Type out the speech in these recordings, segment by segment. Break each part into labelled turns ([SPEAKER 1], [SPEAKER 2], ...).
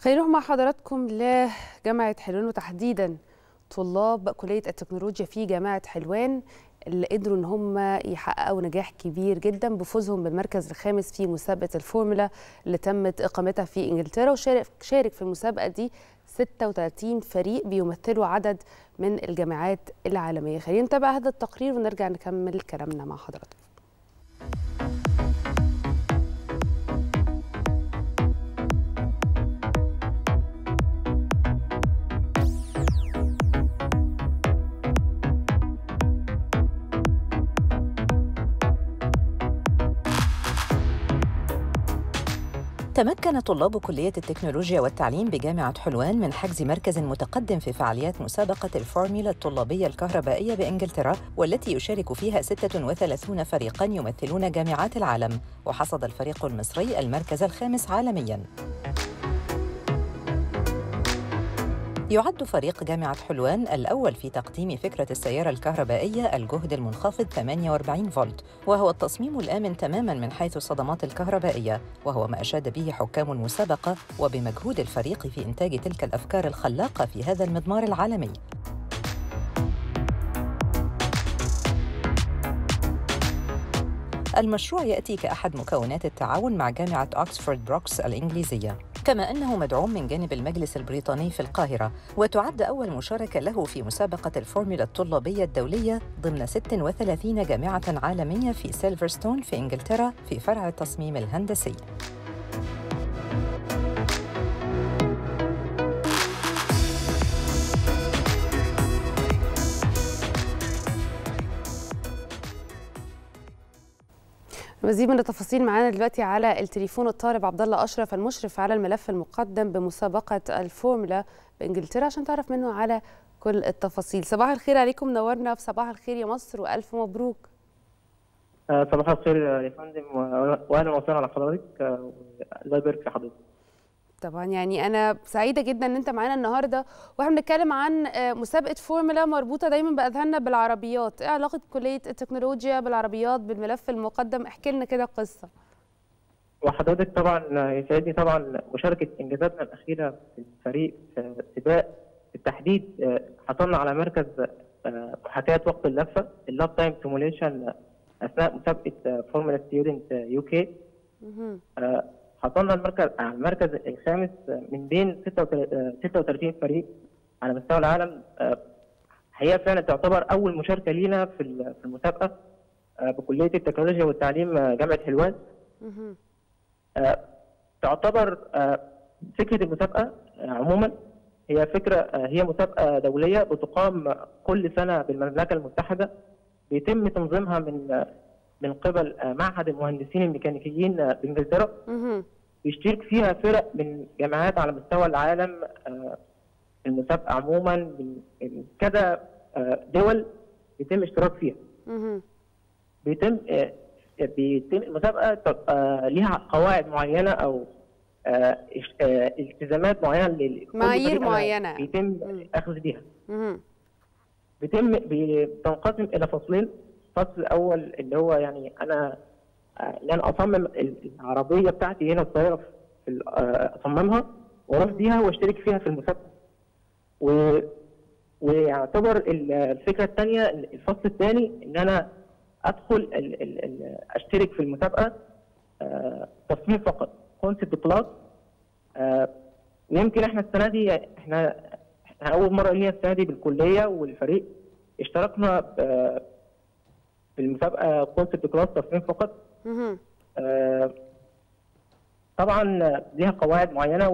[SPEAKER 1] خلينا نروح مع حضراتكم لجامعة حلوان وتحديدا طلاب كلية التكنولوجيا في جامعة حلوان اللي قدروا ان هم يحققوا نجاح كبير جدا بفوزهم بالمركز الخامس في مسابقة الفورمولا اللي تمت اقامتها في انجلترا وشارك شارك في المسابقة دي 36 فريق بيمثلوا عدد من الجامعات العالمية خلينا نتابع هذا التقرير ونرجع نكمل كلامنا مع حضراتكم
[SPEAKER 2] تمكن طلاب كلية التكنولوجيا والتعليم بجامعة حلوان من حجز مركز متقدم في فعاليات مسابقة الفورميلا الطلابية الكهربائية بإنجلترا والتي يشارك فيها 36 فريقاً يمثلون جامعات العالم وحصد الفريق المصري المركز الخامس عالمياً يعد فريق جامعة حلوان الأول في تقديم فكرة السيارة الكهربائية الجهد المنخفض 48 فولت وهو التصميم الآمن تماماً من حيث الصدمات الكهربائية وهو ما أشاد به حكام المسابقة وبمجهود الفريق في إنتاج تلك الأفكار الخلاقة في هذا المضمار العالمي المشروع يأتي كأحد مكونات التعاون مع جامعة أكسفورد بروكس الإنجليزية كما أنه مدعوم من جانب المجلس البريطاني في القاهرة وتعد أول مشاركة له في مسابقة الفورمولا الطلابية الدولية ضمن 36 جامعة عالمية في سيلفرستون في إنجلترا في فرع التصميم الهندسي
[SPEAKER 1] مزيد من التفاصيل معانا دلوقتي على التليفون الطالب عبد الله اشرف المشرف على الملف المقدم بمسابقه الفورمولا بانجلترا عشان تعرف منه على كل التفاصيل صباح الخير عليكم نورنا في صباح الخير يا مصر والف مبروك
[SPEAKER 3] آه، صباح الخير يا فندم و- واهلا وسهلا على حضرتك آه، الله يبارك في حضرتك
[SPEAKER 1] طبعا يعني انا سعيده جدا ان انت معانا النهارده واحنا بنتكلم عن آه، مسابقه فورمولا مربوطه دايما باذهاننا بالعربيات ايه علاقه كليه التكنولوجيا بالعربيات بالملف المقدم احكي لنا كده قصه
[SPEAKER 3] وحضرتك طبعا آه، يسعدني طبعا مشاركه انجازاتنا الاخيره في الفريق في سباق بالتحديد آه، حصلنا على مركز آه، محاكاه وقت اللفه اللاب تايم سيموليشن اثناء مسابقه آه، فورمولا ستودنت يو كي
[SPEAKER 1] مهم.
[SPEAKER 3] حصلنا المركز على المركز الخامس آه، من بين 36 فريق على مستوى العالم آه، هي فعلا تعتبر اول مشاركه لينا في ال- في المسابقه آه، بكليه التكنولوجيا والتعليم آه، جامعه حلوان
[SPEAKER 1] مهم.
[SPEAKER 3] آه، تعتبر آه، فكره المسابقه آه، عموما هي فكره آه، هي مسابقه دوليه بتقام كل سنه بالمملكه المتحده بيتم تنظيمها من آه، من قبل آه، معهد المهندسين الميكانيكيين آه، بانجلترا
[SPEAKER 1] مهم.
[SPEAKER 3] بيشترك فيها فرق من جامعات على مستوى العالم آه، في المسابقه عموما من من كذا آه، دول بيتم اشتراك فيها
[SPEAKER 1] مهم.
[SPEAKER 3] بيتم آه، بيتم المسابقه تبقى ليها قواعد معينه او آه، إش- آه، التزامات معينه لل- كل
[SPEAKER 1] معايير
[SPEAKER 3] فريق
[SPEAKER 1] معينة.
[SPEAKER 3] بيتم
[SPEAKER 1] مم.
[SPEAKER 3] اخذ بيها
[SPEAKER 1] مهم.
[SPEAKER 3] بيتم بتنقسم الى فصلين الفصل الاول اللي هو يعني انا آه، ان انا اصمم ال- العربيه بتاعتي هنا الطياره في ال- آه، اصممها واروح بيها واشترك فيها في المسابقه و ويعتبر ال- الفكره الثانيه الفصل الثاني ان انا ادخل ال ال ال اشترك في المسابقه آه، تصميم فقط كونسبت كلاس ويمكن احنا السنه دي احنا احنا اول مره لينا السنه دي بالكليه والفريق اشتركنا ب- في المسابقه كونسبت كلاس تصميم فقط
[SPEAKER 1] مهم.
[SPEAKER 3] آه، طبعا ليها قواعد معينه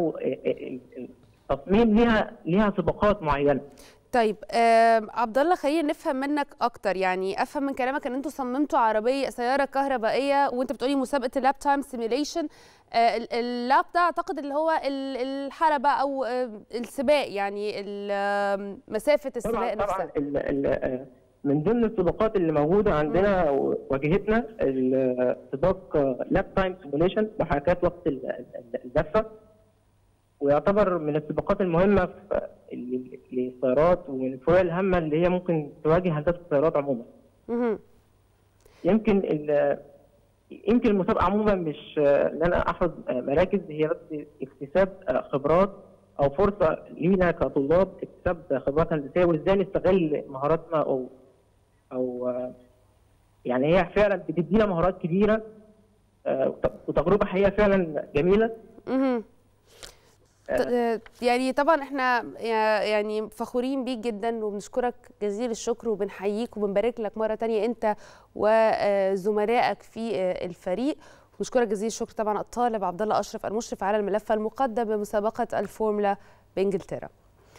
[SPEAKER 3] والتصميم ليها ليها سباقات معينه
[SPEAKER 1] طيب آم، عبد الله خلينا نفهم منك اكتر يعني افهم من كلامك ان انتوا صممتوا عربيه سياره كهربائيه وانت بتقولي مسابقه اللاب تايم سيميليشن اللاب ده اعتقد اللي هو ال- الحلبه او آه، السباق يعني ال- آم، مسافه السباق
[SPEAKER 3] طبعا طبعا
[SPEAKER 1] نفسها
[SPEAKER 3] ال ال آه، من ضمن السباقات اللي موجوده عندنا وواجهتنا السباق لاب تايم سيموليشن محاكاه وقت ال- ال- اللفه ويعتبر من السباقات المهمه في ال- للسيارات ومن الفروق الهامه اللي هي ممكن تواجه هندسه السيارات عموما.
[SPEAKER 1] مهم.
[SPEAKER 3] يمكن ال- يمكن المسابقه عموما مش آه، ان انا احرز آه، مراكز هي بس اكتساب آه، خبرات او فرصه لينا كطلاب اكتساب خبرات هندسيه وازاي نستغل مهاراتنا او او آه، يعني هي فعلا بتدينا مهارات كبيره آه، وت- وتجربه حقيقه فعلا جميله
[SPEAKER 1] مهم. ط- يعني طبعا احنا يا- يعني فخورين بيك جدا وبنشكرك جزيل الشكر وبنحييك وبنبارك لك مره تانية انت وزملائك في الفريق ونشكرك جزيل الشكر طبعا الطالب عبد الله اشرف المشرف على الملف المقدم بمسابقه الفورمولا بانجلترا